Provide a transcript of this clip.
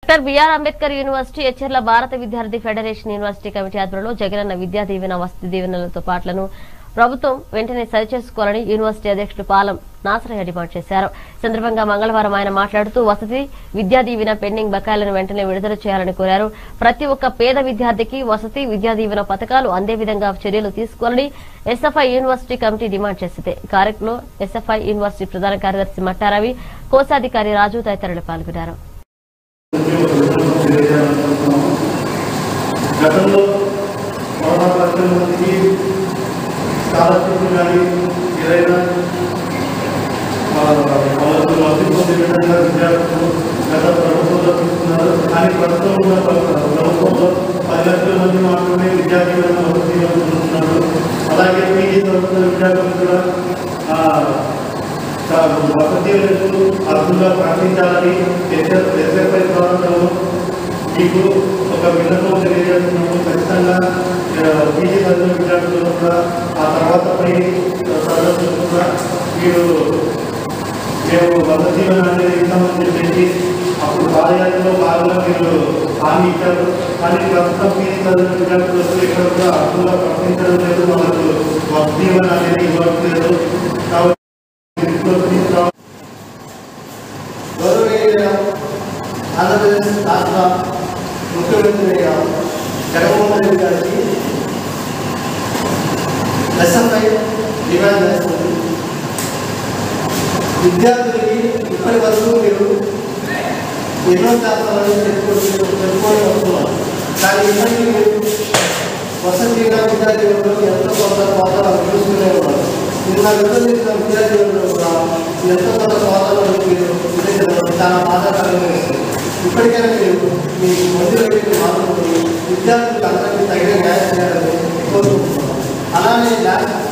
doctor BR Ambedkar university Etcherla Bharat Vidyarthi federation university committee ఆధ్వర్యంలో జగనన్న విద్యా దీవెన వసతి దీవెనలతో పాటలను ప్రభుత్వం వెంటనే సరిచేసుకోవాలని యూనివర్సిటీ అధ్యక్షుడు పాలం నాసరయ్య డిమాండ్ చేశారు ఈ సందర్భంగా మంగళవారం ఆయన మాట్లాడుతూ వసతి విద్యా దీవెన పెండింగ్ బకాయిలను వెంటనే విడుదల చేయాలని కోరారు ప్రతి ఒక్క పేద విద్యార్థికి వసతి విద్యా దీవెన పథకాలు అందే విధంగా చర్యలు తీసుకోవాలని ఎస్ఎఫ్ఐ యూనివర్సిటీ కమిటీ డిమాండ్ చేసింది ఈ కార్యక్రమంలో ఎస్ఎఫ్ఐ యూనివర్సిటీ ప్రధాన కార్యదర్శి మట్టారవి కోశాధికారి రాజు తదితరులు పాల్గొన్నారు గతంలో కరోనా పరిస్థితుల నుంచి స్కాలర్షిప్ కానీ ఏదైనా ఆ, వాళ్ళకు లబ్ధి పొందే విధంగా విద్యార్థులు గత ప్రభుత్వంలో తీసుకున్నారు కానీ ప్రస్తుతం ఉన్న ప్ర- ప్రభుత్వంలో పది లక్షల మంది మాత్రమే విద్యార్థులను వసతి పొందుతున్నారు అలాగే పీజీ చదువుతున్న విద్యార్థులు కూడా ఆ, ఆ, వసతి రేట్లు అర్థంగా ప్రకటించాలని ఎస్ఎఫ్ఐ ద్వారా మీకు ఒక విన్నపం తెలియజేస్తున్నాము ఖచ్చితంగా ఆ, పీజీ చదివిన విద్యార్థులు కూడా ఆ తర్వాత పై చదువుతులు కూడా మీరు మేము వసతిలో అనేది ఇస్తామని చెప్పేసి అప్పుడు పాదయాత్రలో భాగంగా మీరు హామీ ఇచ్చారు కానీ ప్రస్తుతం పీజీ చదివిన విద్యార్థులకు ఇక్కడ కూడా అర్థంగా ప్రకటించడం లేదు వాళ్ళకు వసతి అనేది ఇవ్వట్లేదు కాబట్టి తీసుకొచ్చి గౌరవనీయులైన ఆంధ్రప్రదేశ్ రాష్ట్ర ముఖ్యమంత్రి జగన్మోహన్ రెడ్డి గారికి ఎస్ఎఫ్ఐ డిమాండ్ చేస్తుంది విద్యార్థులకి ఇప్పటి వరకు మీరు ఎన్నో శాస్త్రాలను చెప్పుకొని చెప్పుకొని వస్తున్నారు కానీ ఇప్పటికీ మీరు వసతిగా విద్యార్థులు ఎంతో కొంత కోతలు చూస్తూనే ఉన్నారు నిన్న విభజించిన విద్యార్థులు కూడా ఎంతో కొంత కోతలు మీరు విధించడం చాలా బాధాకరంగా ఉంది ఇప్పటికైనా మీరు మీ మంత్రులకి మాట్లాడుకుని విద్యార్థులకు అందరికీ తగిన న్యాయం చేయాలని కోరుకుంటున్నాం అలానే ల్యాబ్